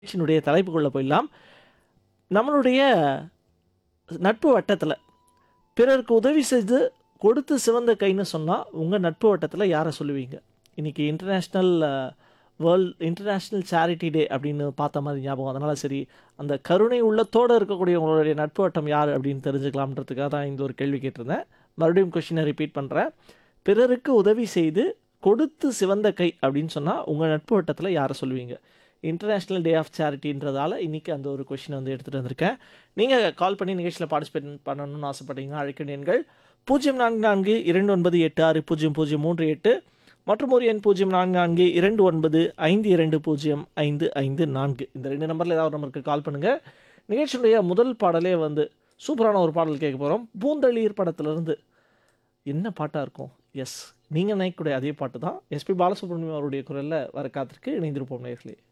நிகழ்ச்சியினுடைய தலைப்புக்குள்ள போயிடலாம். நம்மளுடைய நட்பு வட்டத்தில, பிறருக்கு உதவி செய்து கொடுத்து சிவந்த கைன்னு சொன்னா, உங்க நட்பு வட்டத்தில யார சொல்லுவீங்க? இன்னைக்கு international world international charity day அப்படின்னு பார்த்த மாரி ஞாபகம். அதனால சரி, அந்த கருணை உள்ளத்தோட இருக்கக்கூடிய உங்களுடைய நட்பு வட்டம் யார் அப்படின்னு தெரிஞ்சுக்கலாம்ன்றதுக்காக தான் இந்த ஒரு கேள்வி கேட்டிருந்தேன். மறுபடியும் கொஸ்டின ரிப்பீட் பண்றேன். பிறருக்கு உதவி செய்து கொடுத்து சிவந்த கை அப்படின்னு சொன்னா, உங்க நட்பு வட்டத்தில யார சொல்லுவீங்க? இன்டர்நேஷனல் டே ஆஃப் சேரிட்டின்றதால இன்னைக்கு அந்த ஒரு கொஸ்டின வந்து எடுத்துட்டு வந்திருக்கேன். நீங்க கால் பண்ணி நிகழ்ச்சியில பார்ட்டிசிபேட் பண்ணணும்னு ஆசைப்பட்டீங்கன்னா, அழைக்க வேண்டிய எண்கள் 0442900338 மற்றும் ஒரு எண் 044295205554 இந்த 2 நம்பர்ல ஏதாவது ஒரு நம்பருக்கு கால் பண்ணுங்க. நிகழ்ச்சியுடைய முதல் பாடலே வந்து சூப்பரான ஒரு பாடல் கேட்க போறோம். பூந்தளிர் படத்திலிருந்து. என்ன பாட்டா இருக்கும்? எஸ். நீங்க நினைக்கக்கூடிய அதே பாட்டு தான். எஸ்பி பாலசுப்ரமணியம் அவருடைய குரல்ல வர காத்திருக்கு. இணைந்திருப்போம் நேயர்களே.